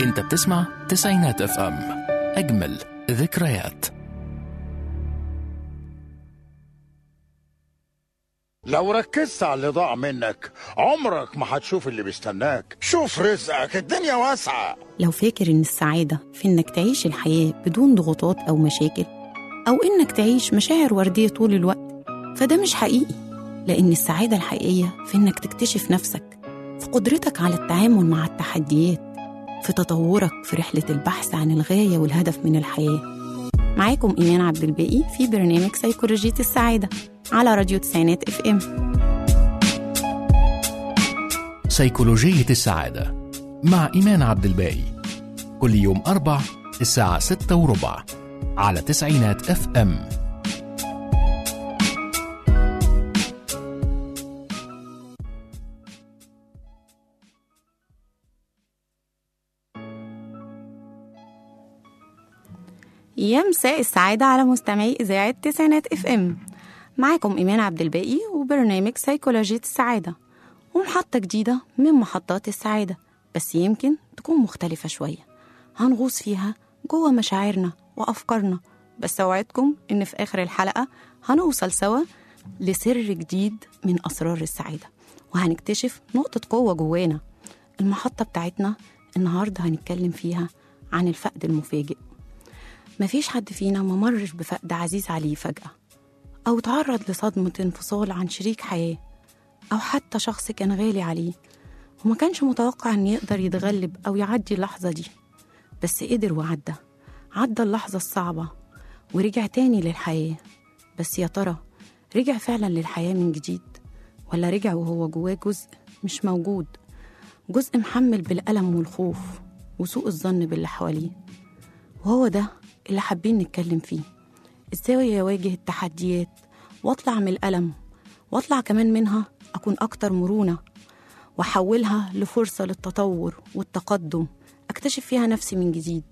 انت بتسمع تسعينات اف ام اجمل ذكريات لو ركزت على اللي ضاع منك عمرك ما هتشوف اللي بيستناك شوف رزقك الدنيا واسعة لو فاكر إن السعادة في إنك تعيش الحياة بدون ضغوطات أو مشاكل أو إنك تعيش مشاعر وردية طول الوقت فده مش حقيقي لأن السعادة الحقيقية في إنك تكتشف نفسك في قدرتك على التعامل مع التحديات في تطورك في رحلة البحث عن الغاية والهدف من الحياة معاكم إيمان عبد الباقي في برنامج سيكولوجية السعادة على راديو تسعينات اف ام سيكولوجية السعادة مع إيمان عبد الباقي كل يوم أربع الساعة ستة وربع على تسعينات اف ام يا مساء السعادة على مستمعي إذاعة تسعينات اف ام معاكم إيمان عبد الباقي وبرنامج سيكولوجية السعادة ومحطة جديدة من محطات السعادة بس يمكن تكون مختلفة شوية هنغوص فيها جوه مشاعرنا وأفكارنا بس أوعدكم إن في آخر الحلقة هنوصل سوا لسر جديد من أسرار السعادة وهنكتشف نقطة قوة جوانا المحطة بتاعتنا النهاردة هنتكلم فيها عن الفقد المفاجئ مفيش حد فينا ممرش بفقد عزيز عليه فجأة أو تعرض لصدمة انفصال عن شريك حياة أو حتى شخص كان غالي عليه وما كانش متوقع إن يقدر يتغلب أو يعدي اللحظة دي بس قدر وعدى عدى اللحظة الصعبة ورجع تاني للحياة بس يا ترى رجع فعلا للحياة من جديد ولا رجع وهو جواه جزء مش موجود جزء محمل بالألم والخوف وسوء الظن باللي حواليه وهو ده اللي حابين نتكلم فيه ازاي اواجه التحديات واطلع من الألم واطلع كمان منها أكون أكتر مرونة وأحولها لفرصة للتطور والتقدم أكتشف فيها نفسي من جديد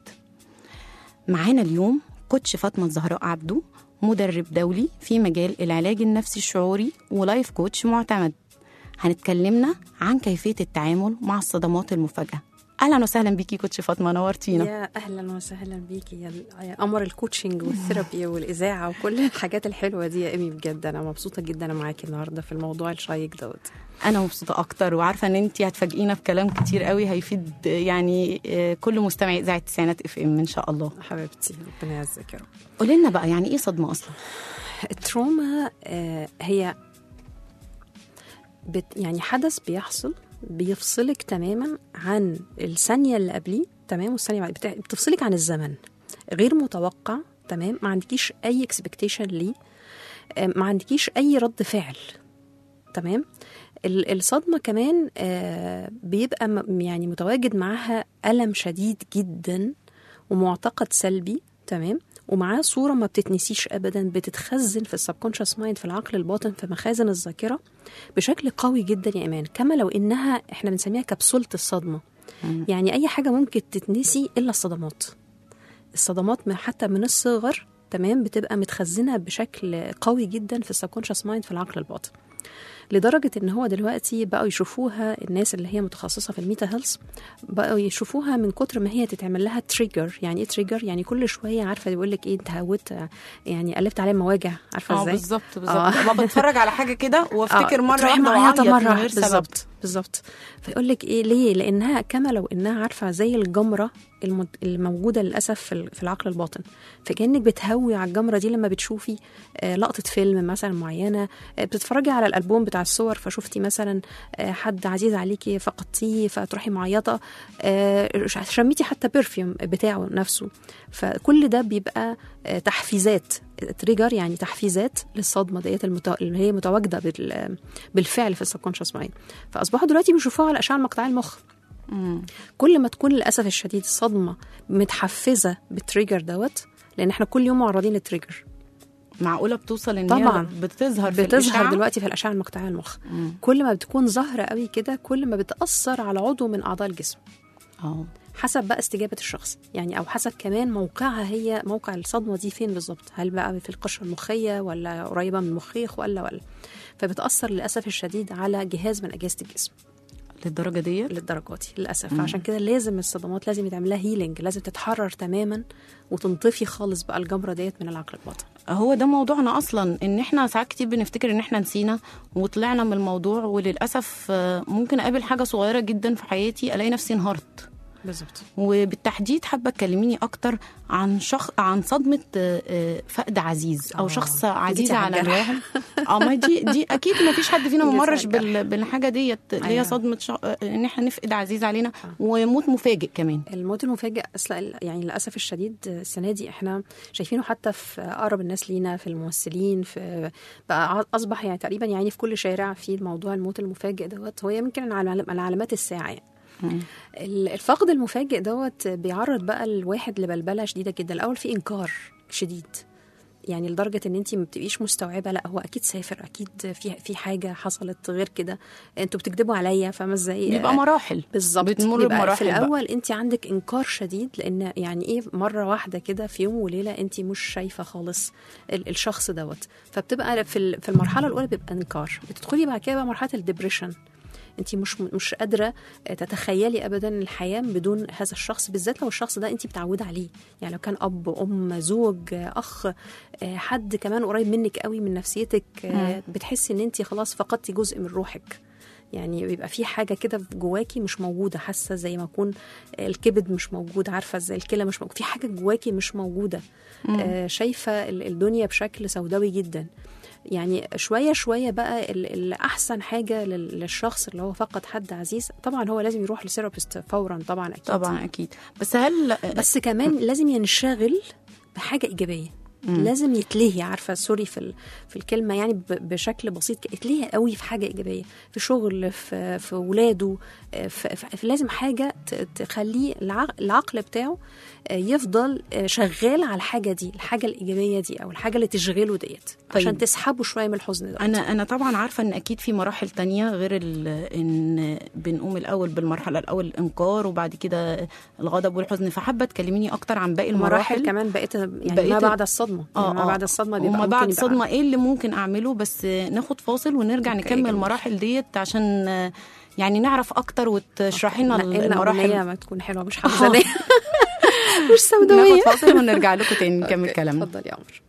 معانا اليوم كوتش فاطمة زهراء عبدو مدرب دولي في مجال العلاج النفسي الشعوري ولايف كوتش معتمد هنتكلمنا عن كيفية التعامل مع الصدمات المفاجئة أهلا وسهلا بيكي كوتش فاطمة نورتينا يا اهلا وسهلا بيكي يا يا قمر الكوتشنج والثيرابي والاذاعه وكل الحاجات الحلوه دي يا ايمي بجد انا مبسوطه جدا انا معاكي النهارده في الموضوع الشيق دوت انا مبسوطه اكتر وعارفه ان انت هتفاجئينا بكلام كتير قوي هيفيد يعني آه، كل مستمعي اذاعه التسعينات اف ام ان شاء الله حبيبتي ربنا يعزك يا رب قولي لنا بقى يعني ايه صدمه اصلا التروما آه، هي بت يعني حدث بيحصل بيفصلك تماما عن الثانيه اللي قبليه تمام والثانيه بعد بت- بتفصلك عن الزمن غير متوقع تمام ما عندكيش اي اكسبكتيشن ليه آه، ما عندكيش اي رد فعل تمام ال- الصدمه كمان آه، بيبقى م- يعني متواجد معاها الم شديد جدا ومعتقد سلبي تمام ومعاه صوره ما بتتنسيش ابدا بتتخزن في السبكونشس مايند في العقل الباطن في مخازن الذاكره بشكل قوي جدا يا ايمان كما لو انها احنا بنسميها كبسوله الصدمه يعني اي حاجه ممكن تتنسي الا الصدمات الصدمات من حتى من الصغر تمام بتبقى متخزنه بشكل قوي جدا في السبكونشس مايند في العقل الباطن لدرجة إن هو دلوقتي بقوا يشوفوها الناس اللي هي متخصصة في الميتا هيلث بقوا يشوفوها من كتر ما هي تتعمل لها تريجر يعني إيه تريجر يعني كل شوية عارفة يقول لك إيه أنت هوت يعني قلبت عليه مواجع عارفة اه إزاي؟ بالظبط بالظبط آه. ما بتفرج على حاجه كده وافتكر آه، مره تروحي واحده معيطة وأعيط مرة من غير سبب بالظبط بالظبط فيقول لك ايه ليه لانها كما لو انها عارفه زي الجمره المد- الموجوده للاسف في ال- في العقل الباطن فكانك بتهوي على الجمره دي لما بتشوفي آه، لقطه فيلم مثلا معينه آه، بتتفرجي على الالبوم بتاع الصور فشفتي مثلا آه، حد عزيز عليكي فقدتيه فتروحي معيطه آه، شميتي حتى برفيوم بتاعه نفسه فكل ده بيبقى آه، تحفيزات تريجر يعني تحفيزات للصدمه ديت المتو... اللي هي متواجده بال... بالفعل في السبكونشس مايند فاصبحوا دلوقتي بيشوفوها على الاشعه المقطعيه المخ مم. كل ما تكون للاسف الشديد الصدمه متحفزه بالتريجر دوت لان احنا كل يوم معرضين للتريجر معقوله بتوصل ان طبعاً. هي بتظهر في بتظهر الإشعة؟ دلوقتي في الاشعه المقطعيه المخ مم. كل ما بتكون ظاهره قوي كده كل ما بتاثر على عضو من اعضاء الجسم اه حسب بقى استجابه الشخص يعني او حسب كمان موقعها هي موقع الصدمه دي فين بالظبط هل بقى في القشره المخيه ولا قريبه من المخيخ ولا ولا فبتاثر للاسف الشديد على جهاز من اجهزه الجسم للدرجه دي للدرجه دي للاسف فعشان كده لازم الصدمات لازم يتعمل لها هيلينج لازم تتحرر تماما وتنطفي خالص بقى الجمره ديت من العقل الباطن هو ده موضوعنا اصلا ان احنا ساعات كتير بنفتكر ان احنا نسينا وطلعنا من الموضوع وللاسف آه، ممكن اقابل حاجه صغيره جدا في حياتي الاقي نفسي انهارت بالظبط وبالتحديد حابه تكلميني اكتر عن شخص عن صدمه آه، آه، فقد عزيز او آه، شخص عزيز على على الجرح. الواحد اه ما دي دي اكيد ما فيش حد فينا ما جيتي على مرش الجرح. بال- بالحاجه ديت اللي هي أيوة. صدمه شخ... آه، ان احنا نفقد عزيز علينا وموت مفاجئ كمان الموت المفاجئ اصلا يعني للاسف الشديد السنه دي احنا شايفينه حتى في اقرب الناس لينا في الممثلين في بقى اصبح يعني تقريبا يعني في كل شارع في موضوع الموت المفاجئ دوت هو يمكن من علام- من علامات الساعه يعني ال- الفقد المفاجئ دوت بيعرض بقى الواحد لبلبله شديده جدا الاول في انكار شديد يعني لدرجه ان انت ما بتبقيش مستوعبه لا هو اكيد سافر اكيد في في حاجه حصلت غير كده انتوا بتكذبوا عليا فاهمه ازاي بيبقى مراحل بالظبط بتمر بيبقى بمراحل في بقى. الاول انت عندك انكار شديد لان يعني ايه مره واحده كده في يوم وليله انت مش شايفه خالص ال- الشخص دوت فبتبقى في ال- في المرحله الاولى بيبقى انكار بتدخلي بعد كده بقى مرحله الدبريشن انت مش مش قادره تتخيلي ابدا الحياه بدون هذا الشخص بالذات لو الشخص ده انت متعوده عليه يعني لو كان اب ام زوج اخ آه، حد كمان قريب منك قوي من نفسيتك آه، بتحسي ان انت خلاص فقدتي جزء من روحك يعني بيبقى في حاجه كده في جواكي مش موجوده حاسه زي ما يكون الكبد مش موجود عارفه زي الكلى مش موجود في حاجه جواكي مش موجوده آه شايفه ال- الدنيا بشكل سوداوي جدا يعني شويه شويه بقى ال- الاحسن حاجه لل- للشخص اللي هو فقد حد عزيز طبعا هو لازم يروح لسيرابيست فورا طبعا اكيد طبعا اكيد بس هل بس كمان لازم ينشغل بحاجه ايجابيه لازم يتلهي عارفه سوري في ال- في الكلمه يعني ب- بشكل بسيط كده، يتلهي قوي في حاجه ايجابيه في شغل في في ولاده في, في, في لازم حاجه ت- تخليه العق- العقل بتاعه آه، يفضل آه، شغال على الحاجه دي الحاجه الايجابيه دي او الحاجه اللي تشغله ديت عشان طيب. تسحبه شويه من الحزن ده انا انا طبعا عارفه ان اكيد في مراحل تانية غير ال- ان بنقوم الاول بالمرحله الاول الانكار وبعد كده الغضب والحزن فحابه تكلميني اكتر عن باقي مراحل المراحل كمان بقيت يعني بقيت- ما بعد الصدمه يعني ما بعد الصدمه بيبقى وما ممكن بعد يبقى- الصدمه ايه اللي ممكن اعمله بس ناخد فاصل ونرجع أوكي، نكمل جميل. المراحل ديت عشان يعني نعرف اكتر وتشرحي لنا نقلنا أغنية المراحل ما تكون حلوه مش حزينيه مش سوداويه ناخد فاصل ونرجع لكم تاني نكمل أوكي، كلامنا اتفضل يا عمر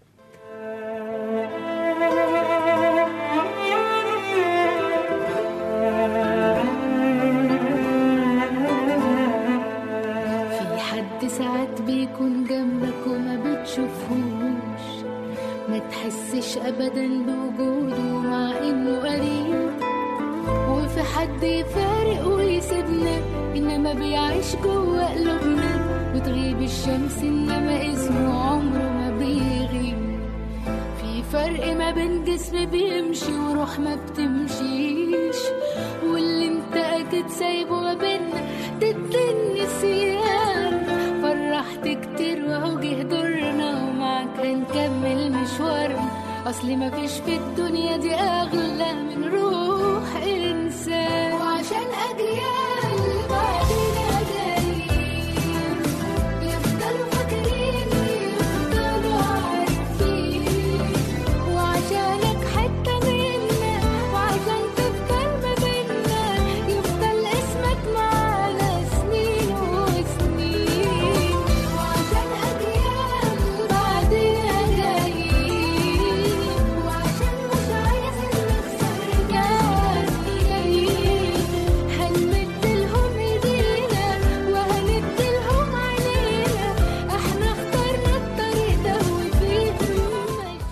في حد ساعات بيكون جنبك وما بتشوفهوش ما تحسش ابدا بوجوده مع انه قريب وفي حد يفارق ويسيبنا انما بيعيش جوه قلوبنا وتغيب الشمس انما اسمه عمره ما بيغيب في فرق ما بين جسم بيمشي وروح ما بتمشيش واللي انت اكيد سايبه ما بينا ضد النسيان فرحت كتير واهو جه دورنا ومعاك هنكمل مشوارنا اصل ما فيش في الدنيا دي اغلى من روح انسان وعشان اجيال بعدنا جايين يفضلوا فاكرين ويفضلوا عارفين وعشانك حتة منا وعشان تفضل ما بينا يفضل اسمك معانا سنين وسنين وعشان أجيال بعدنا جايين وعشان مش عايز نخسر ناس جايين هنمد لهم ايدينا وهند لهم علينا احنا اخترنا الطريق ده وفيه ماشيين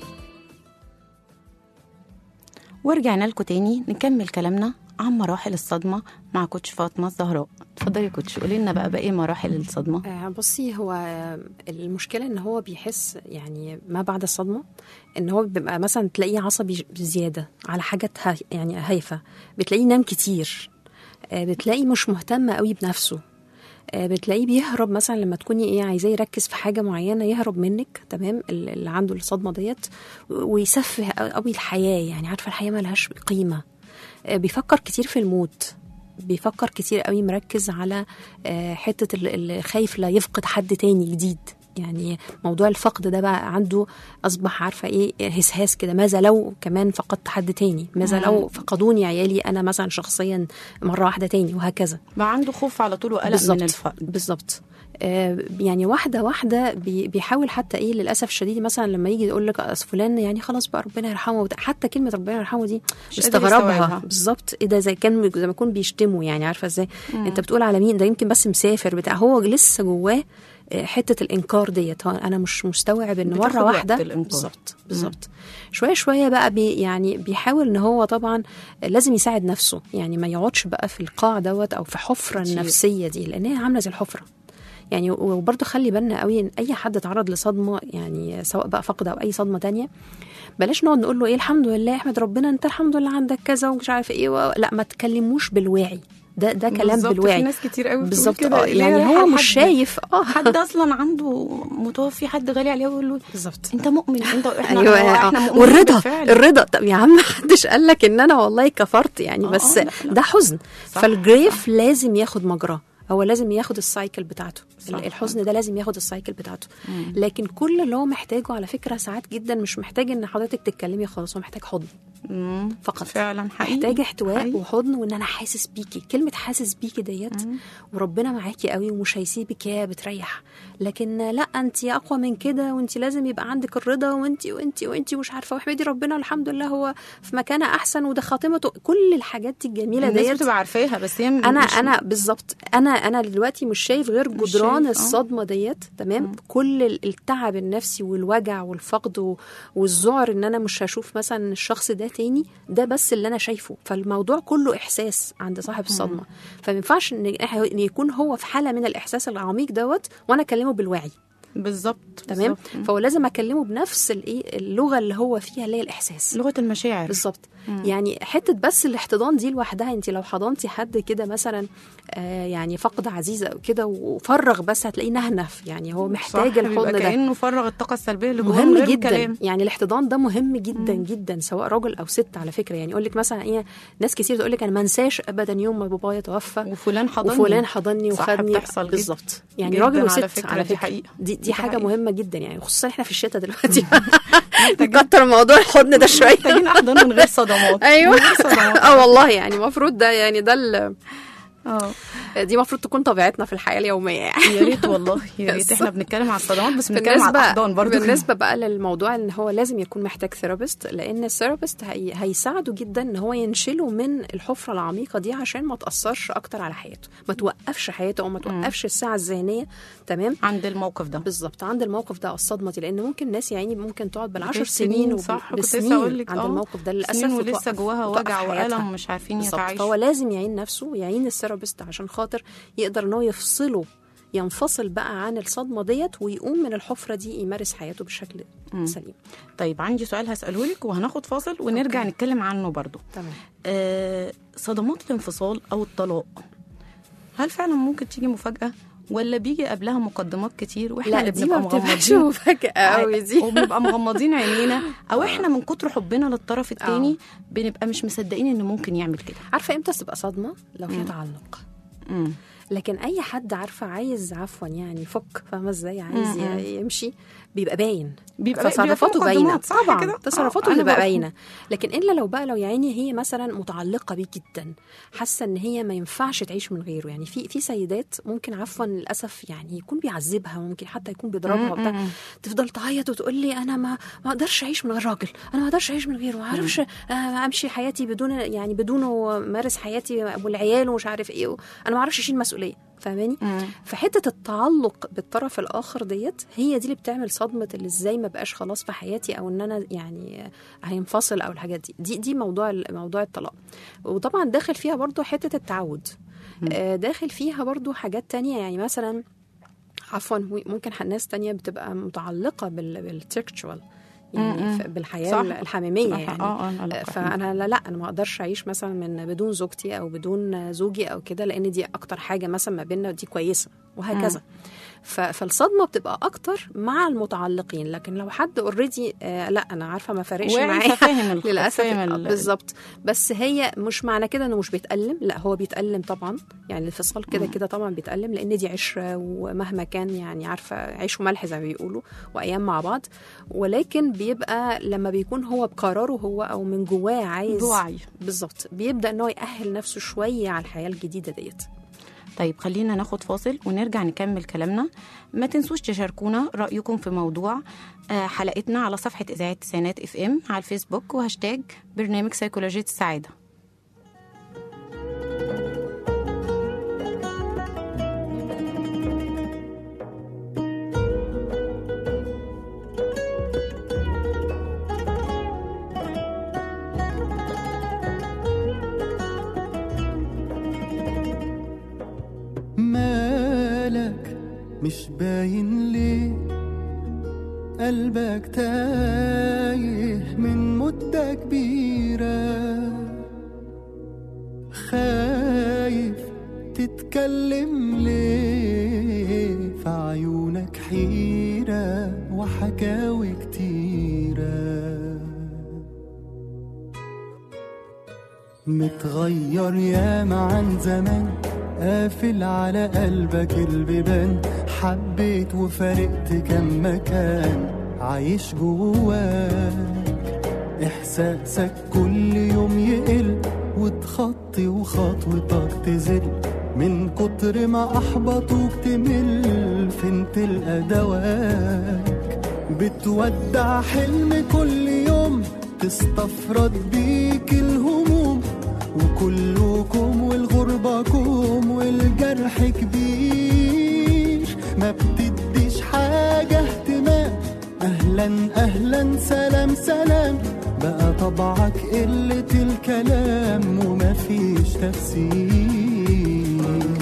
ورجعنا لكم تاني نكمل كلامنا عن مراحل الصدمه مع كوتش فاطمه الزهراء اتفضلي يا كوتش قولي لنا بقى باقي مراحل الصدمه آه، بصي هو آه، المشكلة ان هو بيحس يعني ما بعد الصدمة ان هو بيبقى مثلا تلاقيه عصبي زيادة على حاجات هاي يعني هايفة بتلاقيه نام كتير آه، بتلاقيه مش مهتم قوي بنفسه آه، بتلاقيه بيهرب مثلا لما تكوني ايه عايزاه يركز في حاجه معينه يهرب منك تمام ال- اللي عنده الصدمه ديت ويسفه قوي الحياه يعني عارفه الحياه ملهاش قيمه آه، بيفكر كتير في الموت بيفكر كتير قوي مركز على آه، حته ال- ال- خايف لا يفقد حد تاني جديد يعني موضوع الفقد ده بقى عنده اصبح عارفه ايه هسهاس كده ماذا لو كمان فقدت حد تاني ماذا لو فقدوني عيالي انا مثلا شخصيا مره واحده تاني وهكذا بقى عنده خوف على طول وقلق بالظبط من الفقد بالظبط آه، يعني واحده واحده بي- بيحاول حتى ايه للاسف الشديد مثلا لما يجي يقول لك أصل فلان يعني خلاص بقى ربنا يرحمه وبتاع، حتى كلمه ربنا يرحمه دي مش قادر مستغربها يستوعبها. بالظبط ايه ده زي كان زي ما يكون بيشتموا يعني عارفه ازاي انت بتقول على مين ده يمكن بس مسافر بتاع هو لسه جواه آه، حته الانكار ديت هو انا مش مستوعب ان بتاخد مره وقت واحده الإنكار. بالظبط بالظبط شويه شويه بقى بي يعني بيحاول ان هو طبعا لازم يساعد نفسه يعني ما يقعدش بقى في القاع دوت او في حفره كتير. النفسيه دي لان هي عامله زي الحفره يعني وبرضه خلي بالنا قوي ان اي حد اتعرض لصدمه يعني سواء بقى فقد او اي صدمه تانية بلاش نقعد نقول له ايه الحمد لله احمد ربنا انت الحمد لله عندك كذا ومش عارف ايه و... لا ما تكلموش بالواعي ده ده كلام بالظبط، بالواعي في ناس كتير قوي بتقول بالظبط كده، اه اللي هي يعني رايحة هو مش لحد- شايف اه حد اصلا عنده متوفي حد غالي عليه ويقول له بالظبط انت مؤمن انت احنا ايوه هو آه. احنا مؤمنين والرضا بالفعل. الرضا طب يا عم محدش قال لك ان انا والله كفرت يعني آه، بس آه، لا، لا. ده حزن صح، فالجريف لازم ياخد مجراه هو لازم ياخد السايكل بتاعته صح. الحزن ده لازم ياخد السايكل بتاعته لكن كل اللي هو محتاجه على فكره ساعات جدا مش محتاج ان حضرتك تتكلمي خالص هو محتاج حضن مم. فقط فعلا حقيقي محتاج احتواء حقيقي. وحضن وان انا حاسس بيكي كلمه حاسس بيكي ديت وربنا معاكي قوي ومش هيسيبك يا بتريح لكن لا انت اقوى من كده وانت لازم يبقى عندك الرضا وانت وانت وانت مش عارفه واحمدي ربنا الحمد لله هو في مكانه احسن وده خاتمته كل الحاجات دي الجميله الناس ديت بتبقى عارفاها بس هي م- انا مش انا بالظبط انا انا دلوقتي مش شايف غير مش جدران شايف، آه. الصدمه ديت تمام كل ال- التعب النفسي والوجع والفقد و- والذعر ان انا مش هشوف مثلا الشخص ده تاني ده بس اللي انا شايفه فالموضوع كله احساس عند صاحب الصدمه فما ينفعش ان إح- إن يكون هو في حاله من الاحساس العميق دوت وانا اكلمه بالوعي بالظبط تمام بالظبط. فهو لازم اكلمه بنفس الايه اللغه اللي هو فيها اللي هي الاحساس لغه المشاعر بالظبط يعني حته بس الاحتضان دي لوحدها انت لو حضنتي حد كده مثلا آه يعني فقد عزيزه او كده وفرغ بس هتلاقيه نهنف يعني هو محتاج صح، بيبقى الحضن ده كانه فرغ الطاقه السلبيه اللي جواه من مهم غير جدا كلام يعني الاحتضان ده مهم جدا جدا سواء راجل او ست على فكره يعني يقول لك مثلا ايه ناس كتير تقول لك انا ما انساش ابدا يوم ما بابايا توفى وفلان حضني وفلان حضني صح، وخدني بتحصل جدا. بالظبط يعني جداً راجل على وست فكرة، على دي فكره حقيقة. دي, دي دي حاجه حقيقة. مهمه جدا يعني خصوصا احنا في الشتاء دلوقتي نكتر موضوع الحضن ده شويه محتاجين احضان من غير صدمات ايوه من غير صدمات اه والله يعني المفروض ده يعني ده ال- اه دي المفروض تكون طبيعتنا في الحياه اليوميه يعني يا ريت والله يا ريت احنا بنتكلم على الصدمات بس بنتكلم على الاحضان برضه بالنسبه بقى للموضوع ان هو لازم يكون محتاج ثيرابيست لان الثيرابيست هي... هيساعده جدا ان هو ينشله من الحفره العميقه دي عشان ما تاثرش اكتر على حياته ما توقفش حياته او ما توقفش الساعه الذهنيه تمام عند الموقف ده بالظبط عند الموقف ده او الصدمه دي لان ممكن ناس يا عيني ممكن تقعد بالعشر سنين، سنين وب- صح، كنت لسه بسنين أقول لك، عند آه. الموقف ده للاسف سنين ولسه وتوقف- جواها وتوقف وجع حياتها. والم مش عارفين بالظبط يتعايشوا فهو لازم يعين نفسه ويعين الثيرابيست عشان خاطر يقدر ان هو يفصله ينفصل بقى عن الصدمه ديت ويقوم من الحفره دي يمارس حياته بشكل سليم طيب عندي سؤال هسأله لك وهناخد فاصل ونرجع أوكي. نتكلم عنه برضو تمام آه صدمات الانفصال أو الطلاق هل فعلا ممكن تيجي مفاجأة ولا بيجي قبلها مقدمات كتير واحنا لا اللي دي بنبقى ما بتبقاش مغمضين مفاجاه قوي دي وبنبقى مغمضين عينينا او احنا من كتر حبنا للطرف التاني بنبقى مش مصدقين انه ممكن يعمل كده عارفه امتى تبقى صدمه لو فيها تعلق مم. لكن اي حد عارفه عايز عفوا يعني يفك فاهمه ازاي عايز مم. ي- يمشي بيبقى باين بيبقى باين- بيبقى تصرفاته فيه باينه مقدمات، صح طبعا كده؟ تصرفاته آه، أنا بتبقى بقى- باينه لكن الا لو بقى لو يا عيني هي مثلا متعلقه بيه جدا حاسه ان هي ما ينفعش تعيش من غيره يعني في في سيدات ممكن عفوا للاسف يعني يكون بيعذبها ممكن حتى يكون بيضربها وبتاع تفضل تعيط وتقول لي انا ما ما اقدرش اعيش من غير راجل انا ما اقدرش اعيش من غيره ما اعرفش آه، امشي حياتي بدون يعني بدونه مارس حياتي والعيال ومش عارف ايه انا ما اعرفش اشيل مسؤوليه فاهماني فحته التعلق بالطرف الاخر ديت هي دي اللي بتعمل صدمه اللي ازاي ما بقاش خلاص في حياتي او ان انا يعني هينفصل او الحاجات دي دي دي موضوع موضوع الطلاق وطبعا داخل فيها برضو حته التعود آه، داخل فيها برضو حاجات تانية يعني مثلا عفوا ممكن ناس تانية بتبقى متعلقة بال بالتكتشوال يعني ف- بالحياة صح. الحميمية صح. يعني اه اه العلاقة فانا لا لا انا ما اقدرش اعيش مثلا من بدون زوجتي او بدون زوجي او كده لان دي اكتر حاجه مثلا ما بيننا دي كويسه وهكذا ف- فالصدمه بتبقى اكتر مع المتعلقين لكن لو حد اوريدي آه لا انا عارفه ما فارقش واعي معايا ففاهم الخ- للاسف فاهم آه، ال- بالظبط بس هي مش معنى كده انه مش بيتألم لا هو بيتألم طبعا يعني الانفصال كده كده طبعا بيتألم لان دي عشره ومهما كان يعني عارفه عيش وملح زي ما بيقولوا وايام مع بعض ولكن بيبقى لما بيكون هو بقراره هو او من جواه عايز بوعي بالظبط بيبدا ان هو يأهل نفسه شويه على الحياه الجديده ديت طيب خلينا ناخد فاصل ونرجع نكمل كلامنا ما تنسوش تشاركونا رأيكم في موضوع آه، حلقتنا على صفحة إذاعة تسعينات اف ام على الفيسبوك وهاشتاج برنامج سيكولوجية السعادة مالك مش باين ليه قلبك تايه من مدة كبيرة خايف تتكلم ليه في عيونك حيرة وحكاوي كتيرة متغير ياما عن زمان قافل على قلبك البيبان حبيت وفارقت كم مكان عايش جواك احساسك كل يوم يقل وتخطي وخطوتك تزل من كتر ما احبطوك تمل فين تلقى دواك بتودع حلم كل يوم تستفرد بيك الهموم وكلكم والغربة كوم والجرح كبير ما بتديش حاجة اهتمام أهلا أهلا سلام سلام بقى طبعك قلة الكلام ومفيش تفسير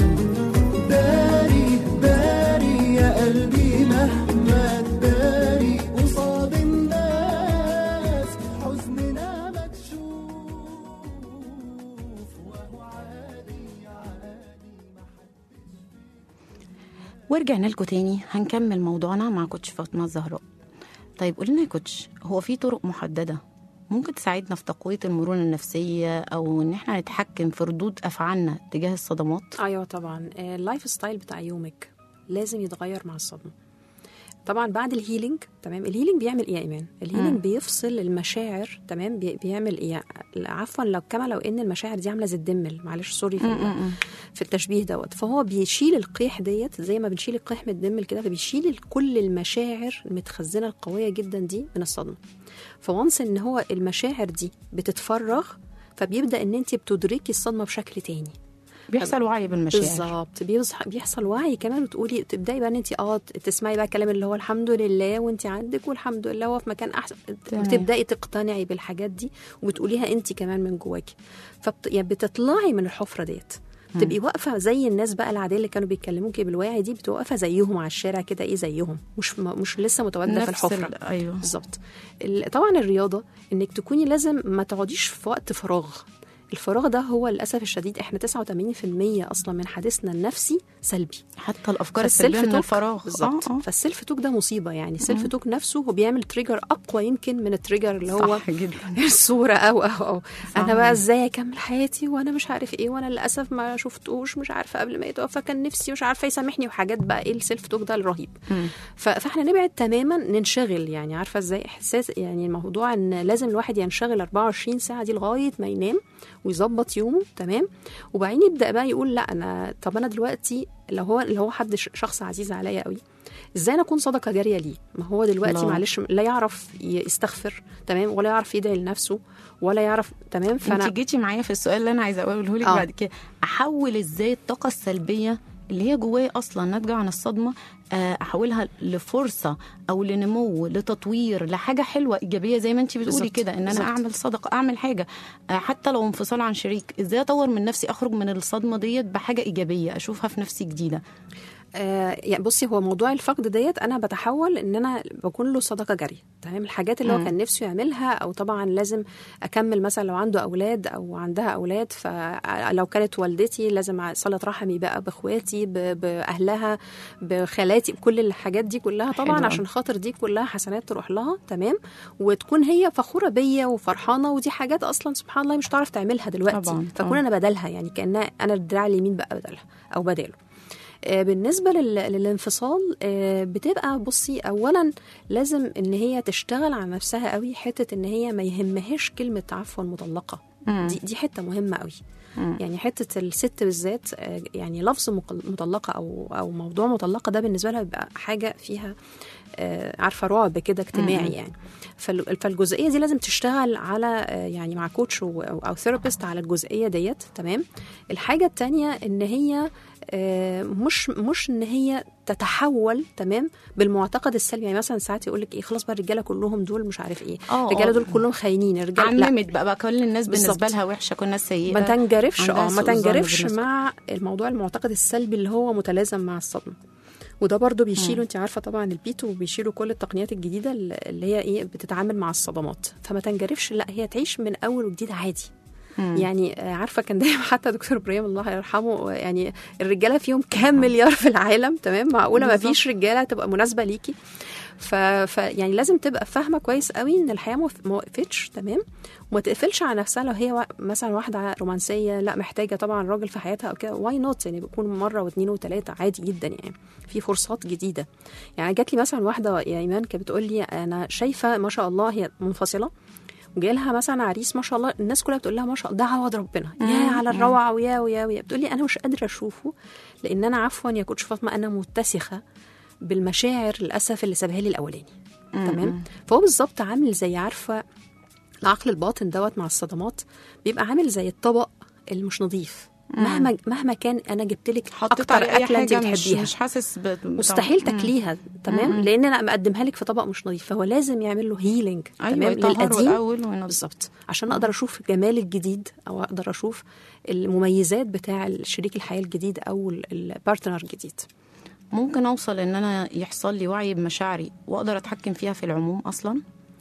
داري داري يا قلبي مهما تداري قصاد الناس حزننا مكشوف وهو عادي عادي ورجعنا لكم تاني هنكمل موضوعنا مع كوتش فاطمة الزهراء طيب قولنا يا كوتش هو في طرق محددة ممكن تساعدنا في تقوية المرونة النفسية أو إن احنا نتحكم في ردود أفعالنا تجاه الصدمات ايوه طبعا آه، اللايف ستايل بتاع يومك لازم يتغير مع الصدمه طبعا بعد الهيلينج تمام الهيلينج بيعمل ايه يا ايمان الهيلينج بيفصل المشاعر تمام بي- بيعمل ايه عفوا لو كما لو ان المشاعر دي عامله زي الدمل معلش سوري في, ال- في التشبيه دوت فهو بيشيل القيح ديت زي ما بنشيل القيح من الدمل كده فبيشيل ال- كل المشاعر المتخزنه القويه جدا دي من الصدمه فوانس ان هو المشاعر دي بتتفرغ فبيبدا ان انت بتدركي الصدمه بشكل تاني بيحصل وعي بالمشاعر بالظبط بيصح- بيحصل وعي كمان وتقولي تبداي بقى ان انت اه تسمعي بقى كلام اللي هو الحمد لله وانت عندك والحمد لله هو في مكان احسن تمام. بتبداي تقتنعي بالحاجات دي وبتقوليها انت كمان من جواكي فبت... يعني بتطلعي من الحفره ديت تبقي واقفه زي الناس بقى العاديه اللي كانوا بيكلموكي بالوعي دي بتبقي واقفه زيهم على الشارع كده ايه زيهم مش م... مش لسه متواجده في نفس الحفره ال- أيوه بالظبط ال- طبعا الرياضه انك تكوني لازم ما تقعديش في وقت فراغ الفراغ ده هو للاسف الشديد احنا 89% اصلا من حديثنا النفسي سلبي حتى الأفكار فالسيلف السلبية من توك- الفراغ بالظبط آه، آه. فالسيلف توك ده مصيبه يعني السيلف توك نفسه هو بيعمل تريجر اقوى يمكن من التريجر اللي هو صح جدا الصوره او او او انا صح. بقى ازاي اكمل حياتي وانا مش عارف ايه وانا للاسف ما شفتوش مش عارفه قبل ما يتوفى كان نفسي مش عارفه يسامحني وحاجات بقى ايه السيلف توك ده الرهيب ف- فاحنا نبعد تماما ننشغل يعني عارفه ازاي احساس يعني الموضوع ان لازم الواحد ينشغل 24 ساعه دي لغايه ما ينام ويظبط يومه تمام وبعدين يبدا بقى يقول لا انا طب انا دلوقتي لو هو لو هو حد ش- شخص عزيز عليا قوي ازاي انا اكون صدقه جاريه ليه ما هو دلوقتي الله. معلش لا يعرف يستغفر تمام ولا يعرف يدعي لنفسه ولا يعرف تمام فانا انت جيتي معايا في السؤال اللي انا عايزه اقوله لك آه. بعد كده احول ازاي الطاقه السلبيه اللي هي جوايا اصلا ناتجه عن الصدمه آه، احولها لفرصه او لنمو لتطوير لحاجه حلوه ايجابيه زي ما انت بتقولي بالظبط، كده ان انا بالظبط. اعمل صدقه اعمل حاجه آه، حتى لو انفصال عن شريك ازاي اطور من نفسي اخرج من الصدمه ديت بحاجه ايجابيه اشوفها في نفسي جديده آه يعني بصي هو موضوع الفقد ديت انا بتحول ان انا بكون له صدقه جاريه تمام الحاجات اللي هو كان نفسه يعملها او طبعا لازم اكمل مثلا لو عنده اولاد او عندها اولاد فلو كانت والدتي لازم صله رحمي بقى باخواتي ب- باهلها بخالاتي بكل الحاجات دي كلها طبعا حلو. عشان خاطر دي كلها حسنات تروح لها تمام وتكون هي فخوره بيا وفرحانه ودي حاجات اصلا سبحان الله مش هتعرف تعملها دلوقتي طبعاً، فكون طبعاً. انا بدلها يعني كانها انا الدراع اليمين بقى بدلها او بداله آه، بالنسبه لل- للانفصال آه، بتبقى بصي اولا لازم ان هي تشتغل على نفسها قوي حته ان هي ما يهمهاش كلمه عفوا مطلقه دي دي حته مهمه قوي يعني حته الست بالذات آه، يعني لفظ مقل- مطلقه او او موضوع مطلقه ده بالنسبه لها بيبقى حاجه فيها آه، عارفه رعب كده اجتماعي يعني فال- فالجزئيه دي لازم تشتغل على آه، يعني مع كوتش و- او او ثيرابيست على الجزئيه ديت تمام الحاجه التانية ان هي آه، مش مش ان هي تتحول تمام بالمعتقد السلبي يعني مثلا ساعات يقول لك ايه خلاص بقى الرجاله كلهم دول مش عارف ايه آه، الرجاله آه. دول كلهم خاينين الرجاله لا عممت بقى, بقى كل الناس بالنسبه بالظبط. لها وحشه كل الناس سيئه ما تنجرفش عندها اه ما سوء ظن تنجرفش بالنسبة. مع الموضوع المعتقد السلبي اللي هو متلازم مع الصدمه وده برضو بيشيلوا انت عارفه طبعا البيتو بيشيلوا كل التقنيات الجديده اللي هي ايه بتتعامل مع الصدمات فما تنجرفش لا هي تعيش من اول وجديد عادي يعني آه، عارفه كان دايما حتى دكتور ابراهيم الله يرحمه آه، يعني الرجاله فيهم كام مليار في العالم تمام معقوله ما فيش رجاله تبقى مناسبه ليكي ف... ف يعني لازم تبقى فاهمه كويس قوي ان الحياه ما وف- ما وقفتش تمام وما تقفلش على نفسها لو هي وا- مثلا واحده رومانسيه لا محتاجه طبعا راجل في حياتها او كده واي نوت يعني بيكون مره واثنين وثلاثه عادي جدا يعني في فرصات جديده يعني جات لي مثلا واحده يا ايمان كانت بتقول لي انا شايفه ما شاء الله هي منفصله وجاي لها مثلا عريس ما شاء الله الناس كلها بتقول لها ما شاء الله ده عوض ربنا يا على الروعه ويا ويا ويا بتقول لي انا مش قادره اشوفه لان انا عفوا يا كوتش فاطمه انا متسخه بالمشاعر للاسف اللي سابها لي الاولاني تمام فهو بالظبط عامل زي عارفه العقل الباطن دوت مع الصدمات بيبقى عامل زي الطبق اللي مش نظيف مهما مهما كان انا جبت لك حطيت اكتر عليه اي اكله انت حاجه مش, بتحبيها مش حاسس ب... مستحيل بطعم. تاكليها تمام لان انا مقدمها لك في طبق مش نظيف فهو لازم يعمل له هيلينج ايوه تمام يطهروا للقديم الاول وينضف بالظبط عشان اقدر اشوف جمال الجديد او اقدر اشوف المميزات بتاع الشريك الحياه الجديد او البارتنر الجديد ممكن اوصل ان انا يحصل لي وعي بمشاعري واقدر اتحكم فيها في العموم اصلا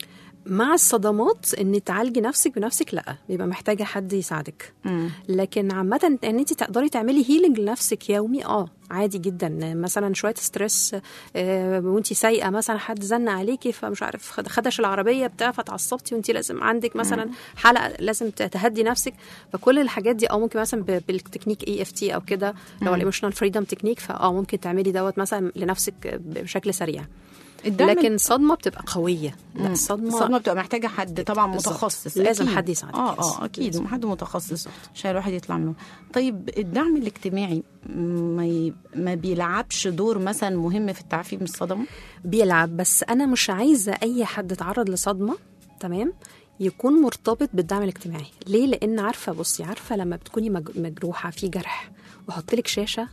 مع الصدمات ان تعالجي نفسك بنفسك لا بيبقى محتاجه حد يساعدك لكن عامه ان انت تقدري تعملي هيلينج لنفسك يومي اه عادي جدا مثلا شويه ستريس آه وانت سايقه مثلا حد زن عليكي فمش عارف خد- خدش العربيه بتاع فتعصبتي وانت لازم عندك مثلا حلقه لازم ت- تهدي نفسك فكل الحاجات دي اه ممكن مثلا ب- بالتكنيك اي اف تي او كده لو الايموشنال فريدم تكنيك فاه ممكن تعملي دوت مثلا لنفسك بشكل سريع الدعم لكن صدمه بتبقى قويه لا الصدمه الصدمه بتبقى محتاجه حد طبعا بالظبط. متخصص لازم أكيد. حد يساعدك. اه يس. اه اكيد لازم. حد متخصص عشان الواحد يطلع منه طيب الدعم الاجتماعي ما ي... ما بيلعبش دور مثلا مهم في التعافي من الصدمه بيلعب بس انا مش عايزه اي حد اتعرض لصدمه تمام يكون مرتبط بالدعم الاجتماعي ليه لان عارفه بصي عارفه لما بتكوني مج- مجروحه في جرح واحط لك شاشه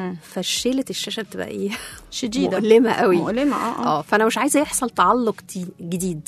فشيله الشاشه بتبقى ايه شديده مؤلمه قوي مؤلمه اه اه اه فانا مش عايزه يحصل تعلق تي- جديد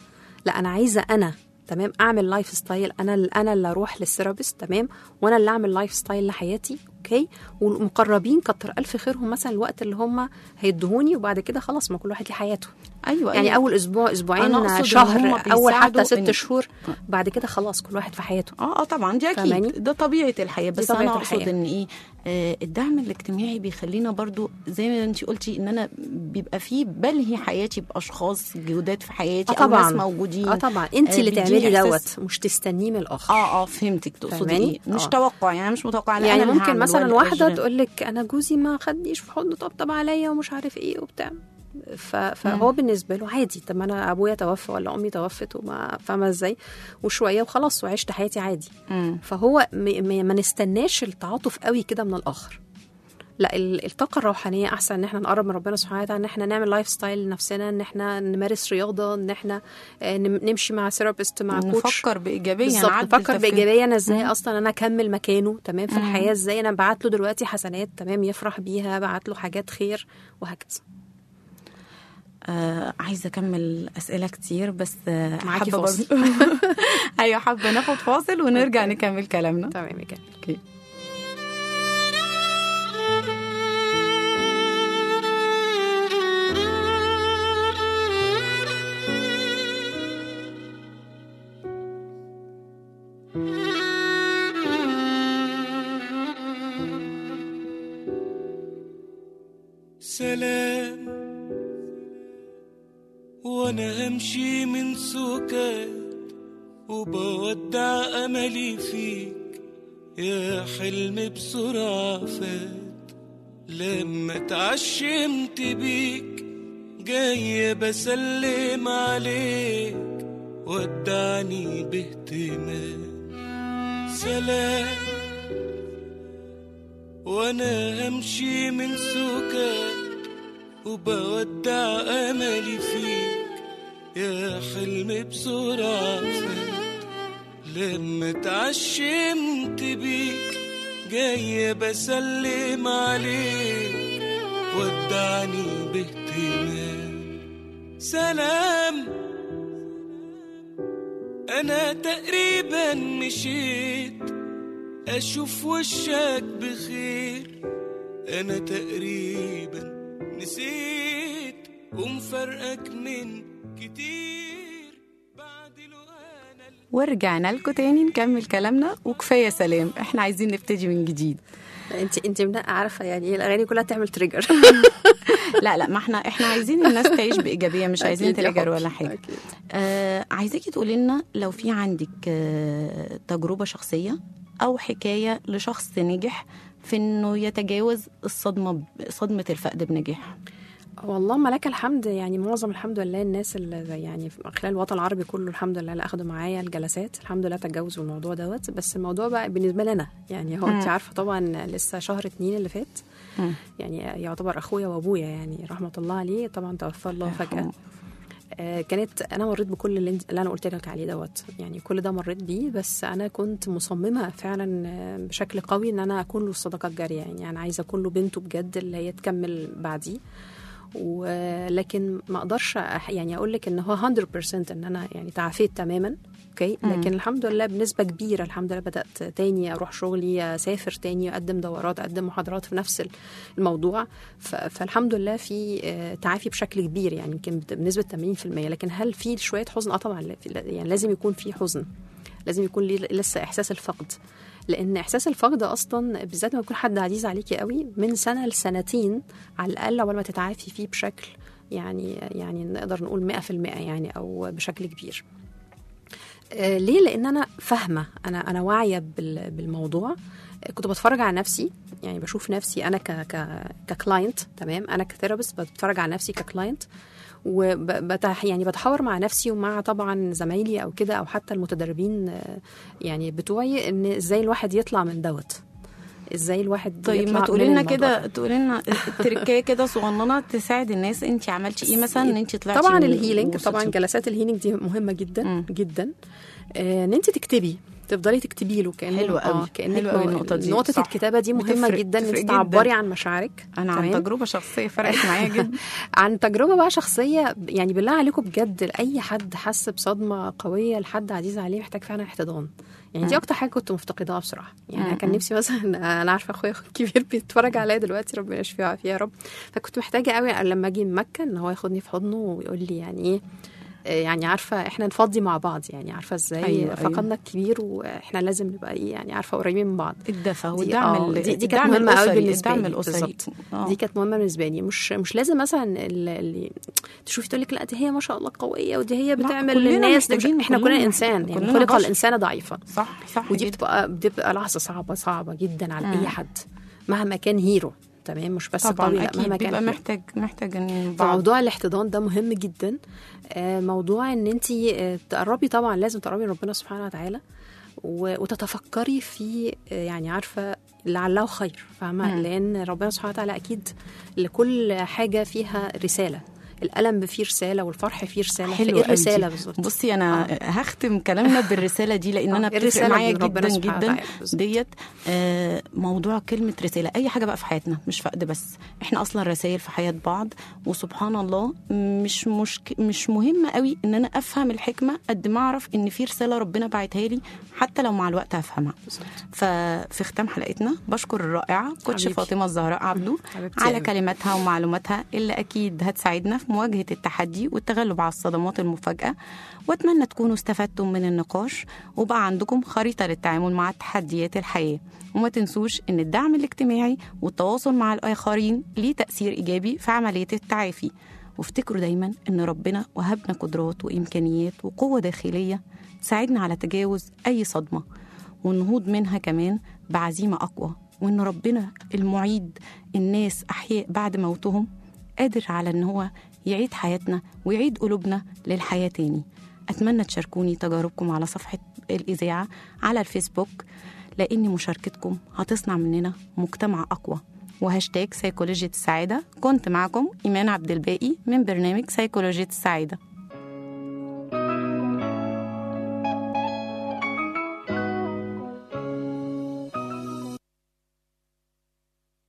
لا انا عايزه انا تمام اعمل لايف ستايل انا ال- انا اللي اروح للثيرابيست تمام وانا اللي اعمل لايف ستايل لحياتي اوكي والمقربين كتر الف خيرهم مثلا الوقت اللي هم هيدهوني وبعد كده خلاص ما كل واحد ليه حياته ايوه يعني أيوة. اول اسبوع أنا اسبوعين أقصد إن شهر هم اول حتى بيساعدوا ست إن- شهور بعد كده خلاص كل واحد في حياته اه اه طبعا دي فاهماني؟ اكيد ده طبيعه الحياه بس طبيعة انا اقصد الحياة. ان ايه آه الدعم الاجتماعي بيخلينا برضو زي ما انت قلتي ان انا بيبقى فيه بلهي حياتي باشخاص جداد في حياتي اه او ناس طبعا موجودين اه طبعا انت آه، اللي بيديني تعملي إحساس- دوت مش تستنيه من الاخر اه اه فهمتك تقصدي فاهماني؟ ايه مش آه. توقع يعني أنا مش متوقعه لا، يعني أنا اللي ممكن هعمل مثلا ولا واحده أجري. تقول لك انا جوزي ما خدنيش في حضنه طبطب عليا ومش عارف ايه وبتاع ف- فهو بالنسبه له عادي طب ما انا ابويا توفى ولا امي توفت وما فاهمه ازاي وشويه وخلاص وعشت حياتي عادي فهو م- م- ما نستناش التعاطف قوي كده من الاخر لا ال- الطاقه الروحانيه احسن ان احنا نقرب من ربنا سبحانه وتعالى ان احنا نعمل لايف ستايل لنفسنا ان احنا نمارس رياضه ان احنا آه، نم- نمشي مع ثيرابيست مع كوتش نفكر بايجابيه بالظبط نعدل نفكر تفكير. بايجابيه انا ازاي اصلا انا اكمل مكانه تمام في الحياه ازاي انا بعت له دلوقتي حسنات تمام يفرح بيها بعت له حاجات خير وهكذا آه عايزه اكمل اسئله كتير بس آه معاكي حابة فاصل. برضو- ايوه حابه ناخد فاصل ونرجع نكمل كلامنا تمام يا جميل اوكي سلام وانا همشي من سكات وبودع املي فيك يا حلم بسرعة فات لما اتعشمت بيك جاي بسلم عليك ودعني باهتمام سلام وانا همشي من سكات وبودع املي فيك يا حلم بسرعة فات لما اتعشمت بيك جاي بسلم عليك ودعني باهتمام سلام انا تقريبا مشيت اشوف وشك بخير انا تقريبا نسيت ومفرقك من كتير بعد لو انا ورجعنا لكم تاني نكمل كلامنا وكفايه سلام احنا عايزين نبتدي من جديد انت انت من عارفه يعني ايه الاغاني كلها تعمل تريجر لا لا ما احنا احنا عايزين الناس تعيش بايجابيه مش عايزين أكيد يا تريجر حب. ولا حاجه أكيد. آه عايزاكي تقولي لنا لو في عندك آه تجربه شخصيه او حكايه لشخص نجح في انه يتجاوز الصدمه صدمه الفقد بنجاح والله لك الحمد يعني معظم الحمد لله الناس اللي زي- يعني في خلال الوطن العربي كله الحمد لله اللي اخدوا معايا الجلسات الحمد لله تجاوزوا الموضوع دوت بس الموضوع بقى بالنسبه لي انا يعني هو انت عارفه طبعا لسه شهر اتنين اللي فات مم. يعني يعتبر اخويا وابويا يعني رحمه الله عليه طبعا توفى الله فجاه آه، كانت انا مريت بكل اللي, انت- اللي انا قلت لك عليه دوت يعني كل ده مريت بيه بس انا كنت مصممه فعلا آه، بشكل قوي ان انا اكون له الصداقه الجاريه يعني انا عايزه اكون له بنته بجد اللي هي تكمل بعديه ولكن ما اقدرش أح- يعني اقول لك ان هو 100% ان انا يعني تعافيت تماما اوكي لكن الحمد لله بنسبه كبيره الحمد لله بدات تاني اروح شغلي اسافر تاني اقدم دورات اقدم محاضرات في نفس الموضوع ف- فالحمد لله في آه، تعافي بشكل كبير يعني يمكن بنسبه 80% لكن هل في شويه حزن اه طبعا لا- في- يعني لازم يكون في حزن لازم يكون ليه لسه احساس الفقد لان احساس الفقد اصلا بالذات لما يكون حد عزيز عليكي قوي من سنه لسنتين على الاقل عقبال ما تتعافي فيه بشكل يعني يعني نقدر نقول 100% يعني او بشكل كبير آه، ليه لان انا فاهمه انا انا واعيه بال- بالموضوع آه، كنت بتفرج على نفسي يعني بشوف نفسي انا ك ك ككلاينت تمام انا كثيرابيست بتفرج على نفسي ككلاينت وبتح يعني بتحاور مع نفسي ومع طبعا زمايلي او كده او حتى المتدربين آه، يعني بتوعي ان ازاي الواحد يطلع من دوت ازاي الواحد طيب يطلع ما من تقولي لنا الموضوع كده تقولي لنا تركايه كده صغننه تساعد الناس انت عملتي ايه مثلا ان انت طلعتي طبعا من- الهيلينج وصلتي؟ طبعا جلسات الهيلينج دي مهمه جدا مم. جدا آه، ان انت تكتبي تفضلي تكتبي له كانه حلوة قوي. آه، كانك حلوة قوي مو- النقطة دي. نقطه صح. الكتابه دي مهمه بتفرق- جدا ان بتفرق انت جداً. تعبري عن مشاعرك انا عن تمام؟ تجربه شخصيه فرقت معايا جدا عن تجربه بقى شخصيه يعني بالله عليكم بجد لاي حد حس بصدمه قويه لحد عزيز عليه محتاج فعلا احتضان يعني دي اكتر حاجه كنت مفتقداها بصراحه يعني انا كان نفسي مثلا انا عارفه اخويا الكبير بيتفرج عليا دلوقتي ربنا يشفيه ويعافيه يا رب فكنت محتاجه قوي لما اجي من مكه ان هو ياخدني في حضنه ويقول لي يعني ايه آه، يعني عارفه احنا نفضي مع بعض يعني عارفه ازاي أيوة، أيوة أيوة. فقدنا الكبير واحنا لازم نبقى ايه يعني عارفه قريبين من بعض الدفى دي- والدعم آه، ال- دي, دي كانت الدعم مهمه قوي الأسري، بالنسبه الدعم لي الاسري بالظبط آه. دي كانت مهمه بالنسبه لي مش مش لازم مثلا اللي, اللي تشوفي تقول لك لا دي هي ما شاء الله قويه ودي هي بتعمل كلنا للناس دي مش- محتاجين- احنا كلنا كلنا محتاجين- انسان يعني كلنا خلق بشر. الانسان ضعيفا صح صح ودي جدا. بتبقى بتبقى لحظه صعبه صعبه جدا على اي حد مهما كان هيرو تمام مش بس قوي طبعا لا اكيد مهما بيبقى كان محتاج محتاج ان بعض فموضوع الاحتضان ده مهم جدا آه، موضوع ان انت تقربي طبعا لازم تقربي ربنا سبحانه وتعالى و- وتتفكري في آه، يعني عارفه لعله خير فاهمه لان ربنا سبحانه وتعالى اكيد لكل حاجه فيها رساله الالم فيه رساله والفرح فيه رساله حلو فايه قوي الرساله دي. بالظبط بصي انا هختم كلامنا بالرساله دي لان آه، انا إيه بتفرق الرسالة معايا دي من ربنا جدا سبحانه جدا وتعالى بالظبط. ديت آه، موضوع كلمه رساله اي حاجه بقى في حياتنا مش فقد بس احنا اصلا رسائل في حياه بعض وسبحان الله مش مشك... مش مهم قوي ان انا افهم الحكمه قد ما اعرف ان في رساله ربنا بعتها لي حتى لو مع الوقت هفهمها ففي ختام حلقتنا بشكر الرائعه كوتش حبيبي. فاطمه الزهراء عبدو حبيبتي على أوي. كلماتها ومعلوماتها اللي اكيد هتساعدنا في مواجهة التحدي والتغلب على الصدمات المفاجئة وأتمنى تكونوا استفدتم من النقاش وبقى عندكم خريطة للتعامل مع تحديات الحياة وما تنسوش إن الدعم الاجتماعي والتواصل مع الآخرين ليه تأثير إيجابي في عملية التعافي وافتكروا دايما إن ربنا وهبنا قدرات وإمكانيات وقوة داخلية تساعدنا على تجاوز أي صدمة والنهوض منها كمان بعزيمة أقوى وإن ربنا المعيد الناس أحياء بعد موتهم قادر على إن هو يعيد حياتنا ويعيد قلوبنا للحياة تاني أتمنى تشاركوني تجاربكم على صفحة الإذاعة على الفيسبوك لأن مشاركتكم هتصنع مننا مجتمع أقوى وهاشتاج سيكولوجية السعادة كنت معكم إيمان عبد الباقي من برنامج سيكولوجية السعادة